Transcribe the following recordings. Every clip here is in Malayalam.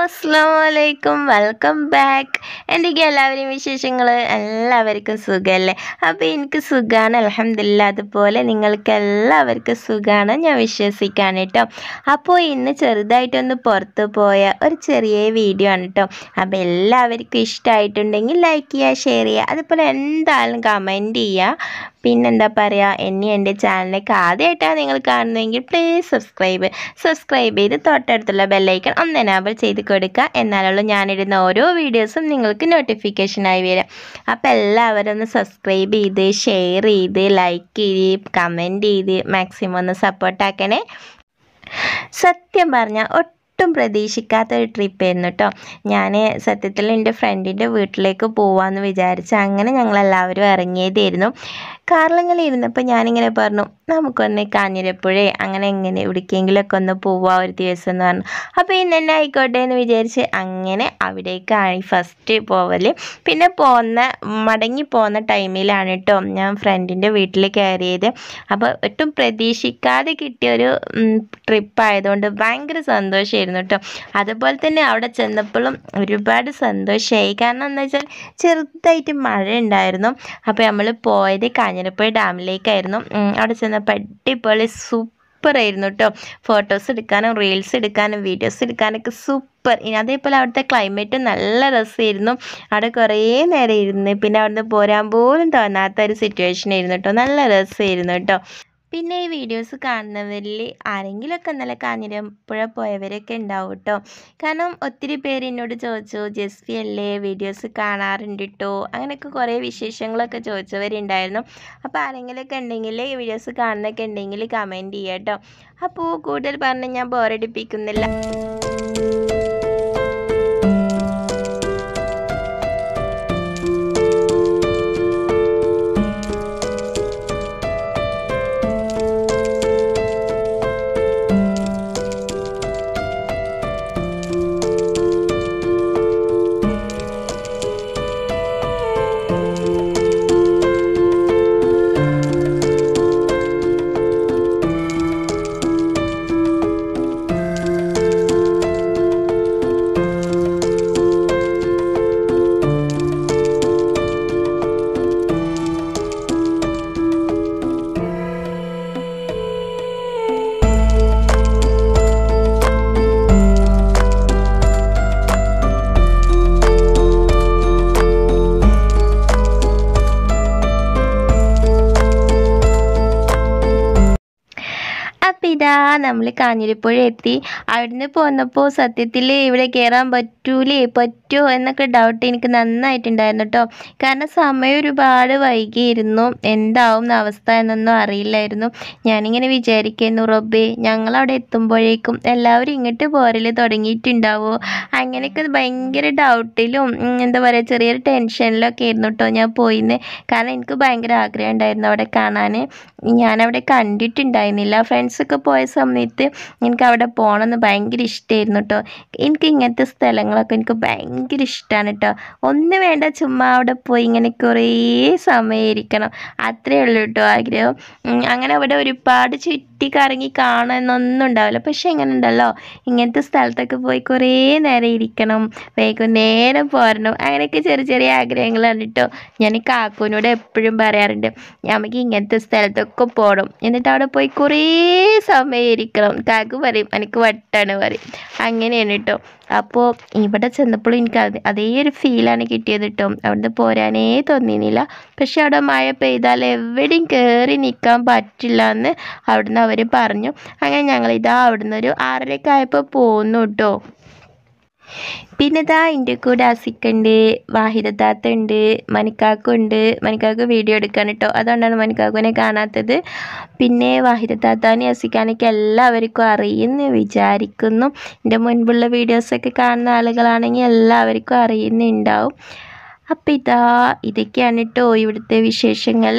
അസ്സാം വലൈക്കും വെൽക്കം ബാക്ക് എന്തൊക്കെയാ എല്ലാവരെയും വിശേഷങ്ങൾ എല്ലാവർക്കും സുഖമല്ലേ അപ്പോൾ എനിക്ക് സുഖമാണ് അലഹമില്ല അതുപോലെ നിങ്ങൾക്ക് എല്ലാവർക്കും സുഖമാണ് ഞാൻ വിശ്വസിക്കാണ് കേട്ടോ അപ്പോൾ ഇന്ന് ചെറുതായിട്ടൊന്ന് പുറത്ത് പോയ ഒരു ചെറിയ വീഡിയോ ആണ് കേട്ടോ അപ്പോൾ എല്ലാവർക്കും ഇഷ്ടമായിട്ടുണ്ടെങ്കിൽ ലൈക്ക് ചെയ്യുക ഷെയർ ചെയ്യുക അതുപോലെ എന്തായാലും കമൻറ്റ് ചെയ്യുക പിന്നെന്താ പറയുക എന്നെ എൻ്റെ ചാനലിലേക്ക് ആദ്യമായിട്ടാണ് നിങ്ങൾ കാണുന്നതെങ്കിൽ പ്ലീസ് സബ്സ്ക്രൈബ് സബ്സ്ക്രൈബ് ചെയ്ത് തൊട്ടടുത്തുള്ള ബെല്ലൈക്കൺ ഒന്ന് എനാബിൾ ചെയ്ത് കൊടുക്കുക എന്നാലുള്ള ഞാനിടുന്ന ഓരോ വീഡിയോസും നിങ്ങൾക്ക് നോട്ടിഫിക്കേഷനായി വരാം അപ്പോൾ എല്ലാവരും ഒന്ന് സബ്സ്ക്രൈബ് ചെയ്ത് ഷെയർ ചെയ്ത് ലൈക്ക് ചെയ്ത് കമൻറ്റ് ചെയ്ത് മാക്സിമം ഒന്ന് സപ്പോർട്ടാക്കണേ സത്യം പറഞ്ഞാൽ ഒട്ടും പ്രതീക്ഷിക്കാത്ത ഒരു ട്രിപ്പായിരുന്നു കേട്ടോ ഞാൻ സത്യത്തിൽ എൻ്റെ ഫ്രണ്ടിൻ്റെ വീട്ടിലേക്ക് പോവാമെന്ന് വിചാരിച്ച് അങ്ങനെ ഞങ്ങളെല്ലാവരും ഇറങ്ങിയതായിരുന്നു കാറിലിങ്ങനെ ഇരുന്നപ്പോൾ ഞാനിങ്ങനെ പറഞ്ഞു നമുക്കൊന്ന് കാഞ്ഞിരപ്പുഴേ അങ്ങനെ എങ്ങനെ എവിടേക്കെങ്കിലുമൊക്കെ ഒന്ന് പോവാം ഒരു ദിവസം എന്ന് പറഞ്ഞു അപ്പോൾ ഇന്ന് തന്നെ ആയിക്കോട്ടെ എന്ന് വിചാരിച്ച് അങ്ങനെ അവിടേക്കാണ് ഫസ്റ്റ് പോവൽ പിന്നെ പോന്ന മടങ്ങി പോകുന്ന ടൈമിലാണ് കേട്ടോ ഞാൻ ഫ്രണ്ടിൻ്റെ വീട്ടിൽ കയറിയത് അപ്പോൾ ഒട്ടും പ്രതീക്ഷിക്കാതെ കിട്ടിയൊരു ട്രിപ്പ് ആയതുകൊണ്ട് ഭയങ്കര സന്തോഷമായിരുന്നു കേട്ടോ അതുപോലെ തന്നെ അവിടെ ചെന്നപ്പോഴും ഒരുപാട് സന്തോഷമായി കാരണം എന്താ വെച്ചാൽ ചെറുതായിട്ട് മഴ ഉണ്ടായിരുന്നു അപ്പോൾ നമ്മൾ പോയത് കാഞ്ഞിരപ്പുഴ ഡാമിലേക്കായിരുന്നു ഉം, അവിടെ ചെന്നപ്പോൾ അടിപൊളി സൂപ്പർ ആയിരുന്നു കേട്ടോ ഫോട്ടോസ് എടുക്കാനും റീൽസ് എടുക്കാനും വീഡിയോസ് എടുക്കാനൊക്കെ സൂപ്പർ ഇനി അതേപോലെ അവിടുത്തെ ക്ലൈമറ്റ് നല്ല രസമായിരുന്നു അവിടെ കുറേ നേരം ഇരുന്ന് പിന്നെ അവിടുന്ന് പോരാൻ പോലും തോന്നാത്ത ഒരു സിറ്റുവേഷൻ ആയിരുന്നു കേട്ടോ നല്ല രസമായിരുന്നു കേട്ടോ പിന്നെ ഈ വീഡിയോസ് കാണുന്നവരിൽ ആരെങ്കിലുമൊക്കെ ഇന്നലെ കാഞ്ഞിരപ്പുഴ പോയവരൊക്കെ ഉണ്ടാവും കേട്ടോ കാരണം ഒത്തിരി പേര് എന്നോട് ചോദിച്ചു ജെസ്ഫി അല്ലേ വീഡിയോസ് കാണാറുണ്ട് കേട്ടോ അങ്ങനെയൊക്കെ കുറേ വിശേഷങ്ങളൊക്കെ ചോദിച്ചവരുണ്ടായിരുന്നു അപ്പോൾ ആരെങ്കിലുമൊക്കെ ഉണ്ടെങ്കിൽ ഈ വീഡിയോസ് കാണുന്നൊക്കെ ഉണ്ടെങ്കിൽ കമൻറ്റ് ചെയ്യുക കേട്ടോ അപ്പോൾ കൂടുതൽ പറഞ്ഞ് ഞാൻ ബോറടിപ്പിക്കുന്നില്ല അപ്പം ഇതാ നമ്മൾ കാഞ്ഞിരപ്പുഴ എത്തി അവിടുന്ന് പോന്നപ്പോൾ സത്യത്തിൽ ഇവിടെ കയറാൻ പറ്റൂലേ പറ്റുമോ എന്നൊക്കെ ഡൗട്ട് എനിക്ക് നന്നായിട്ടുണ്ടായിരുന്നു കേട്ടോ കാരണം സമയം ഒരുപാട് വൈകിയിരുന്നു എന്താവും അവസ്ഥ എന്നൊന്നും അറിയില്ലായിരുന്നു ഞാനിങ്ങനെ വിചാരിക്കുന്നു റബ്ബേ ഞങ്ങൾ അവിടെ എത്തുമ്പോഴേക്കും എല്ലാവരും ഇങ്ങോട്ട് പോരൽ തുടങ്ങിയിട്ടുണ്ടാവോ അങ്ങനെയൊക്കെ ഭയങ്കര ഡൗട്ടിലും ഉം, എന്താ പറയുക ചെറിയൊരു ടെൻഷനിലൊക്കെ ആയിരുന്നു കേട്ടോ ഞാൻ പോയിന്ന് കാരണം എനിക്ക് ഭയങ്കര ആഗ്രഹം ഉണ്ടായിരുന്നു അവിടെ കാണാൻ ഞാനവിടെ കണ്ടിട്ടുണ്ടായിരുന്നില്ല ഫ്രണ്ട്സൊക്കെ പോയ സമയത്ത് എനിക്ക് അവിടെ പോകണമെന്ന് ഭയങ്കര ഇഷ്ടമായിരുന്നു കേട്ടോ എനിക്ക് ഇങ്ങനത്തെ സ്ഥലങ്ങളൊക്കെ എനിക്ക് ഭയങ്കര ഇഷ്ടമാണ് കേട്ടോ ഒന്നും വേണ്ട ചുമ്മാ അവിടെ പോയി ഇങ്ങനെ കുറേ സമയം ഇരിക്കണം അത്രേ ഉള്ളൂ കേട്ടോ ആഗ്രഹം ഉം, അങ്ങനെ അവിടെ ഒരുപാട് ചുറ്റി കറങ്ങി കാണാനൊന്നും ഉണ്ടാവില്ല പക്ഷെ എങ്ങനെ ഉണ്ടല്ലോ ഇങ്ങനത്തെ സ്ഥലത്തൊക്കെ പോയി കുറേ നേരം ഇരിക്കണം വൈകുന്നേരം പോരണം അങ്ങനെയൊക്കെ ചെറിയ ചെറിയ ആഗ്രഹങ്ങളാണ് കേട്ടോ ഞാൻ ഈ കാക്കൂനോട് എപ്പോഴും പറയാറുണ്ട് നമുക്ക് ഇങ്ങനത്തെ സ്ഥലത്തൊക്കെ പോകണം എന്നിട്ട് അവിടെ പോയി കുറേ സമയം ഇരിക്കണം കാക്കു പറയും എനിക്ക് വട്ടാണ് പറയും അങ്ങനെയാണ് കേട്ടോ അപ്പോൾ ഇവിടെ ചെന്നപ്പോൾ എനിക്ക് അത് അതേ ഒരു ഫീലാണ് കിട്ടിയത് കേട്ടോ അവിടുന്ന് പോരാനേ തോന്നിയിരുന്നില്ല പക്ഷെ അവിടെ മഴ പെയ്താൽ എവിടെയും കയറി നിൽക്കാൻ പറ്റില്ല എന്ന് അവിടുന്ന് അവർ പറഞ്ഞു അങ്ങനെ ഞങ്ങൾ ഇതാ അവിടുന്ന് ഒരു ആറരയൊക്കെ ആയപ്പോൾ പോന്നു കേട്ടോ പിന്നെ ഇതാ എൻ്റെ കൂടെ അസിക്കുണ്ട് വാഹിദത്താത്ത ഉണ്ട് മണിക്കാക്കുണ്ട് മണിക്കാക്ക് വീഡിയോ എടുക്കാൻ കേട്ടോ അതുകൊണ്ടാണ് മണിക്കാക്കുവിനെ കാണാത്തത് പിന്നെ വാഹിദത്താത്താനെ അസിക്കാനൊക്കെ എല്ലാവർക്കും അറിയുമെന്ന് വിചാരിക്കുന്നു എൻ്റെ മുൻപുള്ള വീഡിയോസൊക്കെ കാണുന്ന ആളുകളാണെങ്കിൽ എല്ലാവർക്കും അറിയുന്നുണ്ടാവും അപ്പം ഇതാ ഇതൊക്കെയാണ് കേട്ടോ ഇവിടുത്തെ വിശേഷങ്ങൾ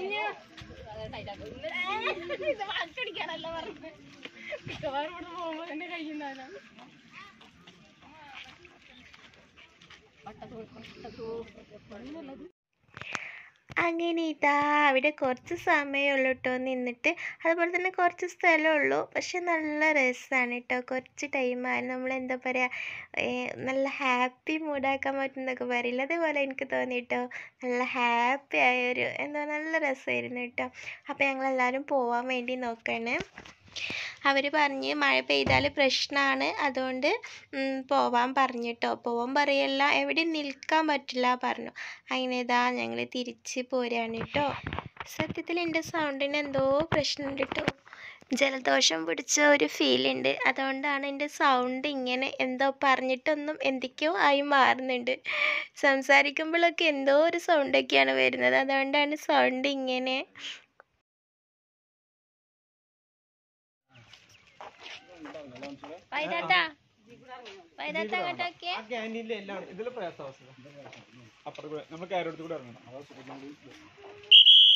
അങ്ങനെ ഇതാ അവിടെ കുറച്ച് സമയമുള്ളൂ കേട്ടോ നിന്നിട്ട് അതുപോലെ തന്നെ കുറച്ച് സ്ഥലമുള്ളൂ പക്ഷെ നല്ല രസമാണ് കേട്ടോ കുറച്ച് ടൈമായി നമ്മൾ എന്താ പറയുക നല്ല ഹാപ്പി മൂഡാക്കാൻ പറ്റുന്നൊക്കെ പറയില്ല അതേപോലെ എനിക്ക് തോന്നി കേട്ടോ നല്ല ഹാപ്പി ആയൊരു എന്താ നല്ല രസമായിരുന്നു കേട്ടോ അപ്പോൾ ഞങ്ങളെല്ലാവരും പോവാൻ വേണ്ടി നോക്കണേ അവർ പറഞ്ഞ് മഴ പെയ്താൽ പ്രശ്നമാണ് അതുകൊണ്ട് ഉം, പോവാൻ പറഞ്ഞിട്ടോ പോവാൻ പറയല്ല എവിടെ നിൽക്കാൻ പറ്റില്ല പറഞ്ഞു അങ്ങനെ ഇതാ ഞങ്ങൾ തിരിച്ച് പോരാണ് കേട്ടോ സത്യത്തിൽ എൻ്റെ സൗണ്ടിന് എന്തോ പ്രശ്നമുണ്ട് കേട്ടോ ജലദോഷം പിടിച്ച ഒരു ഫീൽ ഉണ്ട് അതുകൊണ്ടാണ് എൻ്റെ സൗണ്ട് ഇങ്ങനെ എന്തോ പറഞ്ഞിട്ടൊന്നും എന്തൊക്കെയോ ആയി മാറുന്നുണ്ട് സംസാരിക്കുമ്പോഴൊക്കെ എന്തോ ഒരു സൗണ്ടൊക്കെയാണ് വരുന്നത് അതുകൊണ്ടാണ് സൗണ്ട് ഇങ്ങനെ വൈദാത്ത വൈദാത്ത അങ്ങോട്ടൊക്കെ ആ ക്യാൻറ്റീനിലെ എല്ലാം ഇതിലെ പ്രയാസാവസ്ഥ അപ്പുറത്ത് കൂടെ നമ്മൾ കയറെടുത്ത് കൂടെ ഇറങ്ങണം അതാ സുഖം